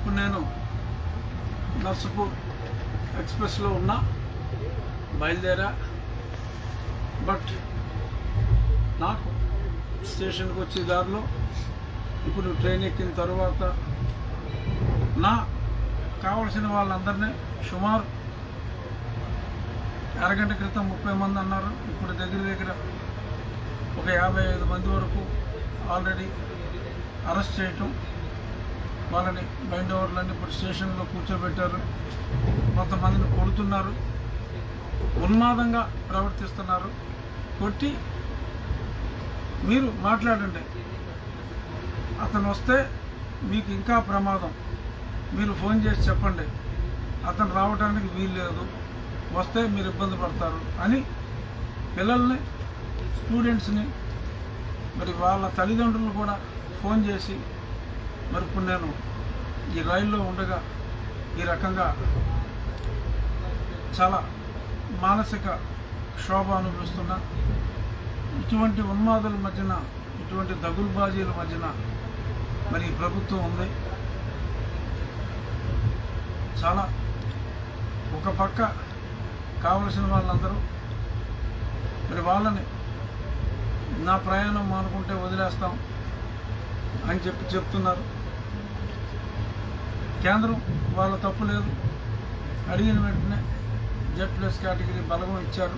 ఇప్పుడు నేను నర్సపూర్ ఎక్స్ప్రెస్లో ఉన్నా బయలుదేరా బట్ నాకు స్టేషన్కి వచ్చే దారిలో ఇప్పుడు ట్రైన్ ఎక్కిన తర్వాత నా కావలసిన వాళ్ళందరినీ సుమారు అరగంట క్రితం ముప్పై మంది అన్నారు ఇప్పుడు దగ్గర దగ్గర ఒక యాభై ఐదు మంది వరకు ఆల్రెడీ అరెస్ట్ చేయటం వాళ్ళని బైండ్ ఓవర్లన్నీ ఇప్పుడు స్టేషన్లో కూర్చోబెట్టారు కొంతమందిని కొడుతున్నారు ఉన్మాదంగా ప్రవర్తిస్తున్నారు కొట్టి మీరు మాట్లాడండి అతను వస్తే మీకు ఇంకా ప్రమాదం మీరు ఫోన్ చేసి చెప్పండి అతను రావడానికి వీలు లేదు వస్తే మీరు ఇబ్బంది పడతారు అని పిల్లల్ని స్టూడెంట్స్ని మరి వాళ్ళ తల్లిదండ్రులు కూడా ఫోన్ చేసి మరి ఇప్పుడు నేను ఈ రైల్లో ఉండగా ఈ రకంగా చాలా మానసిక శోభ అనుభవిస్తున్నా ఇటువంటి ఉన్మాదుల మధ్యన ఇటువంటి దగులుబాజీల మధ్యన మరి ఈ ప్రభుత్వం ఉంది చాలా ఒక పక్క కావలసిన వాళ్ళందరూ మరి వాళ్ళని నా ప్రయాణం మానుకుంటే వదిలేస్తాం అని చెప్పి చెప్తున్నారు కేంద్రం వాళ్ళ తప్పు లేదు అడిగిన వెంటనే జెడ్ ప్లస్ కేటగిరీ బలగం ఇచ్చారు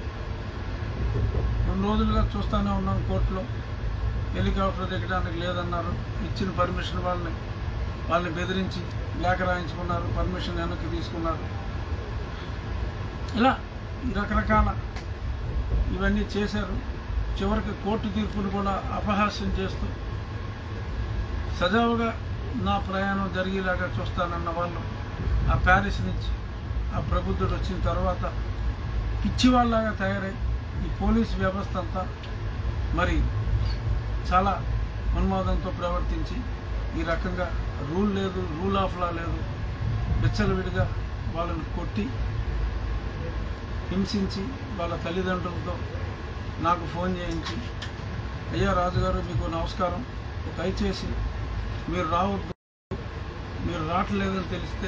రెండు రోజులుగా చూస్తూనే ఉన్నాం కోర్టులో హెలికాప్టర్ దిగడానికి లేదన్నారు ఇచ్చిన పర్మిషన్ వాళ్ళని వాళ్ళని బెదిరించి లేఖ రాయించుకున్నారు పర్మిషన్ వెనక్కి తీసుకున్నారు ఇలా ఈ రకరకాల ఇవన్నీ చేశారు చివరికి కోర్టు తీర్పును కూడా అపహాస్యం చేస్తూ సజావుగా నా ప్రయాణం జరిగేలాగా చూస్తానన్న వాళ్ళు ఆ ప్యారిస్ నుంచి ఆ ప్రబుద్ధుడు వచ్చిన తర్వాత పిచ్చివాళ్ళలాగా తయారై ఈ పోలీస్ వ్యవస్థ అంతా మరి చాలా ఉన్మాదంతో ప్రవర్తించి ఈ రకంగా రూల్ లేదు రూల్ ఆఫ్ లా లేదు విచ్చలవిడిగా వాళ్ళని కొట్టి హింసించి వాళ్ళ తల్లిదండ్రులతో నాకు ఫోన్ చేయించి అయ్యా రాజుగారు మీకు నమస్కారం దయచేసి మీరు రావద్దు మీరు రావట్లేదని తెలిస్తే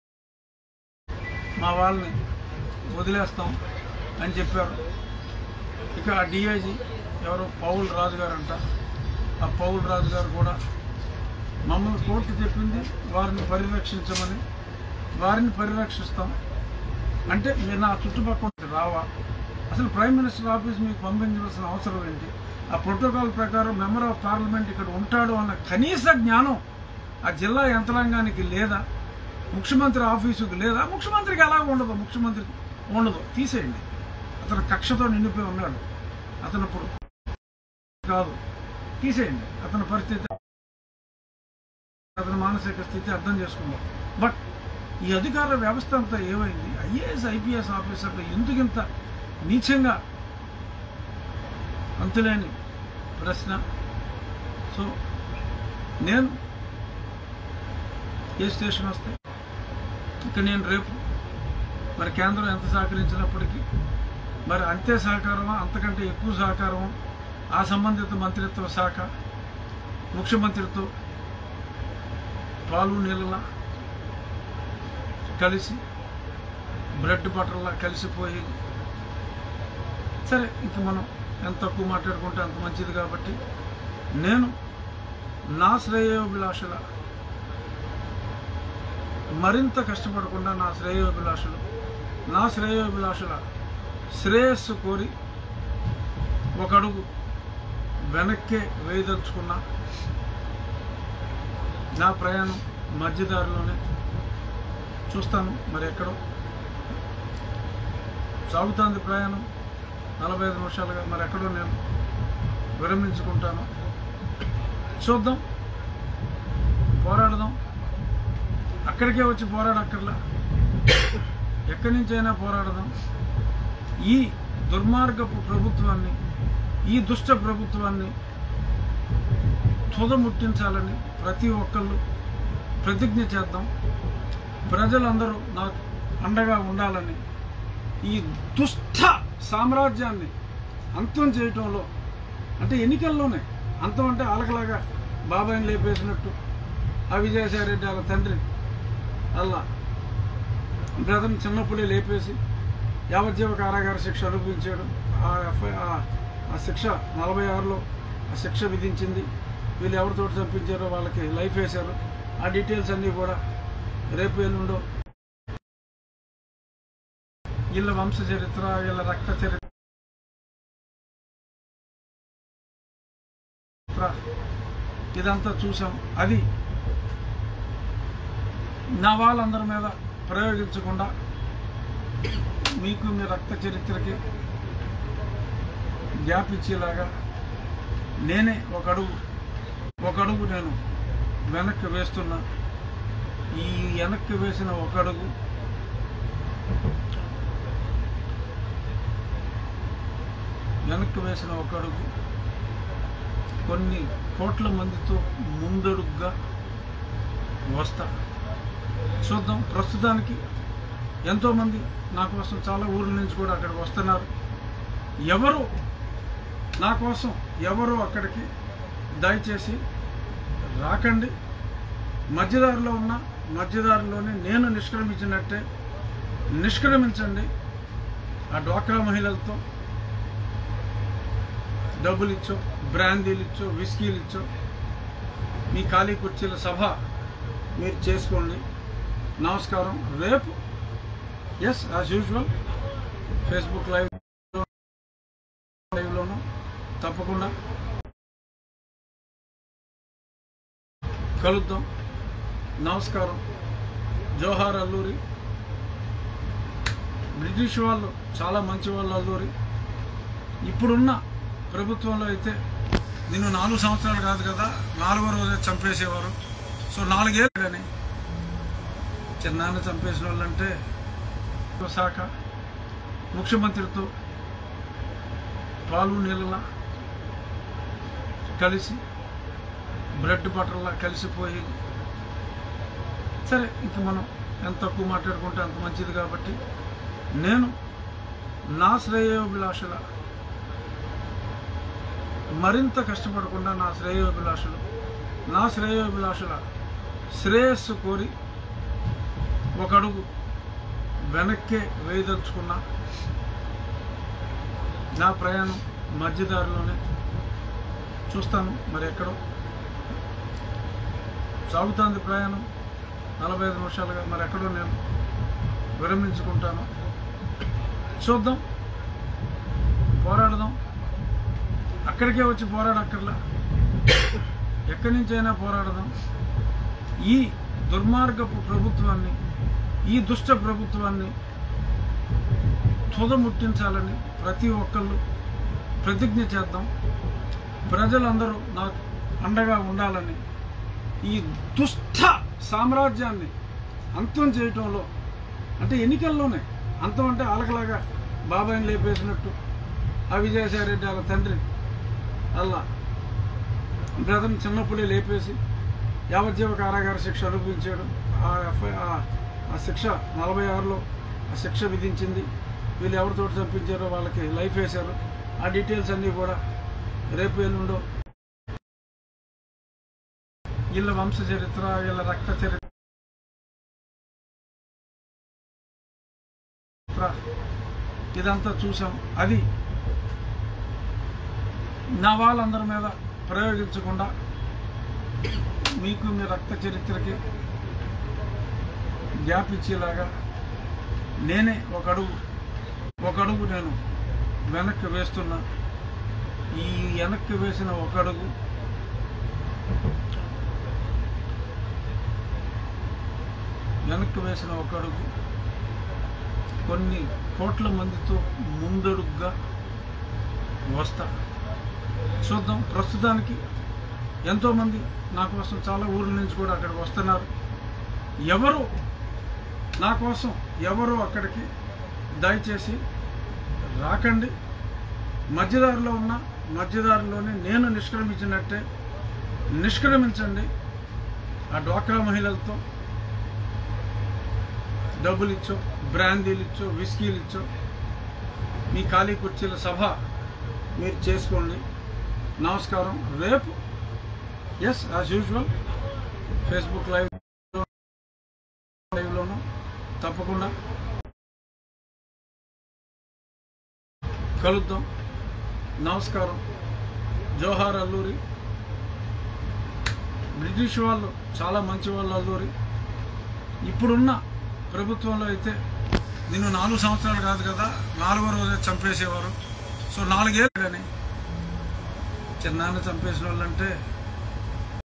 మా వాళ్ళని వదిలేస్తాం అని చెప్పారు ఇక ఆ డిఐజీ ఎవరో పౌల్ రాజు గారు అంట ఆ పౌల్ రాజు గారు కూడా మమ్మల్ని కోర్టు చెప్పింది వారిని పరిరక్షించమని వారిని పరిరక్షిస్తాం అంటే మీరు నా చుట్టుపక్కల రావా అసలు ప్రైమ్ మినిస్టర్ ఆఫీస్ మీకు పంపించవలసిన అవసరం ఏంటి ఆ ప్రోటోకాల్ ప్రకారం మెంబర్ ఆఫ్ పార్లమెంట్ ఇక్కడ ఉంటాడు అన్న కనీస జ్ఞానం ఆ జిల్లా యంత్రాంగానికి లేదా ముఖ్యమంత్రి ఆఫీసుకు లేదా ముఖ్యమంత్రికి ఎలా ఉండదు ముఖ్యమంత్రికి ఉండదు తీసేయండి అతను కక్షతో నిండిపోయి ఉన్నాడు అతను ఇప్పుడు కాదు తీసేయండి అతని పరిస్థితి అతని మానసిక స్థితి అర్థం చేసుకుందాం బట్ ఈ అధికార వ్యవస్థ అంతా ఏమైంది ఐఏఎస్ ఐపీఎస్ ఆఫీసర్లు ఎందుకింత నీచంగా అంతులేని ప్రశ్న సో నేను ఏ స్టేషన్ వస్తే ఇక నేను రేపు మరి కేంద్రం ఎంత సహకరించినప్పటికీ మరి అంతే సహకారమా అంతకంటే ఎక్కువ సహకారమా ఆ సంబంధిత మంత్రిత్వ శాఖ ముఖ్యమంత్రితో పాలు నీళ్ళలా కలిసి బ్రెడ్ బటర్లా కలిసిపోయి సరే ఇంక మనం ఎంత తక్కువ మాట్లాడుకుంటే అంత మంచిది కాబట్టి నేను నా శ్రేయోభిలాషుల మరింత కష్టపడకుండా నా శ్రేయోభిలాషులు నా శ్రేయోభిలాషుల శ్రేయస్సు కోరి ఒక అడుగు వెనక్కే వేయదలుచుకున్నా నా ప్రయాణం మధ్యదారిలోనే చూస్తాను మరి ఎక్కడో సాగుతుంది ప్రయాణం నలభై ఐదు నిమిషాలుగా మరి ఎక్కడో నేను విరమించుకుంటాను చూద్దాం పోరాడదాం అక్కడికే వచ్చి పోరాడక్కర్లా ఎక్కడి నుంచైనా పోరాడదాం ఈ దుర్మార్గపు ప్రభుత్వాన్ని ఈ దుష్ట ప్రభుత్వాన్ని తుదముట్టించాలని ప్రతి ఒక్కళ్ళు ప్రతిజ్ఞ చేద్దాం ప్రజలందరూ నాకు అండగా ఉండాలని ఈ దుష్ట సామ్రాజ్యాన్ని అంతం చేయటంలో అంటే ఎన్నికల్లోనే అంతం అంటే ఆలకలాగా బాబాయిని లేపేసినట్టు ఆ విజయసాయి రెడ్డి వాళ్ళ తండ్రి అల్లా బ్రదర్ని చిన్నప్పుడే లేపేసి యావజ్జీవ కారాగార శిక్ష అనుభవించాడు ఆ ఎఫ్ఐ ఆ- ఆ శిక్ష నలభై ఆరులో ఆ శిక్ష విధించింది వీళ్ళు ఎవరితో చంపించారో వాళ్ళకి లైఫ్ వేశారు ఆ డీటెయిల్స్ అన్నీ కూడా రేపు ఎల్లుండో వీళ్ళ వంశ చరిత్ర వీళ్ళ రక్త చరిత్ర ఇదంతా చూసాం అది నా వాళ్ళందరి మీద ప్రయోగించకుండా మీకు మీ రక్త చరిత్రకి గ్యాప్ ఇచ్చేలాగా నేనే ఒక అడుగు ఒక అడుగు నేను వెనక్కి వేస్తున్నా ఈ వెనక్కి వేసిన ఒక అడుగు వెనక్కి వేసిన ఒక అడుగు కొన్ని కోట్ల మందితో ముందడుగ్గా వస్తా చూద్దాం ప్రస్తుతానికి ఎంతోమంది నా కోసం చాలా ఊర్ల నుంచి కూడా అక్కడికి వస్తున్నారు ఎవరు నా కోసం ఎవరు అక్కడికి దయచేసి రాకండి మధ్యదారిలో ఉన్న మధ్యదారిలోనే నేను నిష్క్రమించినట్టే నిష్క్రమించండి ఆ డ్వాక్రా మహిళలతో డబ్బులు ఇచ్చో బ్రాందీలు ఇచ్చో విస్కీలు ఇచ్చో మీ ఖాళీ కుర్చీల సభ మీరు చేసుకోండి నమస్కారం రేపు as as usual Facebook live లైవ్లోనూ తప్పకుండా కలుద్దాం నమస్కారం జోహార్ అల్లూరి బ్రిటిష్ వాళ్ళు చాలా మంచి వాళ్ళు అల్లూరి ఇప్పుడున్న ప్రభుత్వంలో అయితే నిన్ను నాలుగు సంవత్సరాలు కాదు కదా నాలుగో రోజే చంపేసేవారు సో నాలుగేళ్ళు కానీ చిన్నాన్ని చంపేసిన వాళ్ళంటే శాఖ ముఖ్యమంత్రితో పాలు నీళ్ళలా కలిసి బ్రెడ్ బటర్లా కలిసిపోయి సరే ఇంక మనం ఎంత తక్కువ మాట్లాడుకుంటే అంత మంచిది కాబట్టి నేను నా శ్రేయోభిలాషుల మరింత కష్టపడకుండా నా శ్రేయోభిలాషులు నా శ్రేయోభిలాషుల శ్రేయస్సు కోరి ఒక అడుగు వెనక్కే వేయదలుచుకున్న నా ప్రయాణం మధ్యదారిలోనే చూస్తాను మరి ఎక్కడో సాగుతుంది ప్రయాణం నలభై ఐదు నిమిషాలుగా మరి ఎక్కడో నేను విరమించుకుంటాను చూద్దాం పోరాడదాం అక్కడికే వచ్చి పోరాడక్కర్లా ఎక్కడి నుంచైనా పోరాడదాం ఈ దుర్మార్గపు ప్రభుత్వాన్ని ఈ దుష్ట ప్రభుత్వాన్ని తుదముట్టించాలని ప్రతి ఒక్కళ్ళు ప్రతిజ్ఞ చేద్దాం ప్రజలందరూ నాకు అండగా ఉండాలని ఈ దుష్ట సామ్రాజ్యాన్ని అంతం చేయటంలో అంటే ఎన్నికల్లోనే అంతం అంటే ఆలకలాగా బాబాయిని లేపేసినట్టు ఆ విజయసాయి రెడ్డి వాళ్ళ తండ్రి అల్లా బ్రదర్ని చిన్నప్పుడే లేపేసి యావజ్జీవ కారాగార శిక్ష అనుభవించాడు ఆ ఎఫ్ఐ ఆ- ఆ శిక్ష నలభై ఆరులో ఆ శిక్ష విధించింది వీళ్ళు ఎవరితో చంపించారో వాళ్ళకి లైఫ్ వేశారు ఆ డీటెయిల్స్ అన్నీ కూడా రేపు ఎల్లుండో వీళ్ళ వంశ చరిత్ర వీళ్ళ రక్త చరిత్ర ఇదంతా చూసాం అది నా వాళ్ళందరి మీద ప్రయోగించకుండా మీకు మీ రక్త చరిత్రకి గ్యాప్ ఇచ్చేలాగా నేనే ఒక అడుగు ఒక అడుగు నేను వెనక్కి వేస్తున్నా ఈ వెనక్కి వేసిన ఒక అడుగు వెనక్కి వేసిన ఒక అడుగు కొన్ని కోట్ల మందితో ముందడుగ్గా వస్తా చూద్దాం ప్రస్తుతానికి ఎంతోమంది నా కోసం చాలా ఊర్ల నుంచి కూడా అక్కడికి వస్తున్నారు ఎవరు నా కోసం ఎవరు అక్కడికి దయచేసి రాకండి మధ్యదారిలో ఉన్న మధ్యదారిలోనే నేను నిష్క్రమించినట్టే నిష్క్రమించండి ఆ డ్వాక్రా మహిళలతో డబ్బులు ఇచ్చో బ్రాందీలు ఇచ్చో విస్కీలు ఇచ్చో మీ ఖాళీ కుర్చీల సభ మీరు చేసుకోండి నమస్కారం రేపు as as usual Facebook live లైవ్లోనూ తప్పకుండా కలుద్దాం నమస్కారం జోహార్ అల్లూరి బ్రిటిష్ వాళ్ళు చాలా మంచి వాళ్ళు అల్లూరి ఇప్పుడున్న ప్రభుత్వంలో అయితే నిన్ను నాలుగు సంవత్సరాలు కాదు కదా నాలుగో రోజే చంపేసేవారు సో నాలుగేళ్ళు కానీ చిన్నాన్ని చంపేసిన వాళ్ళంటే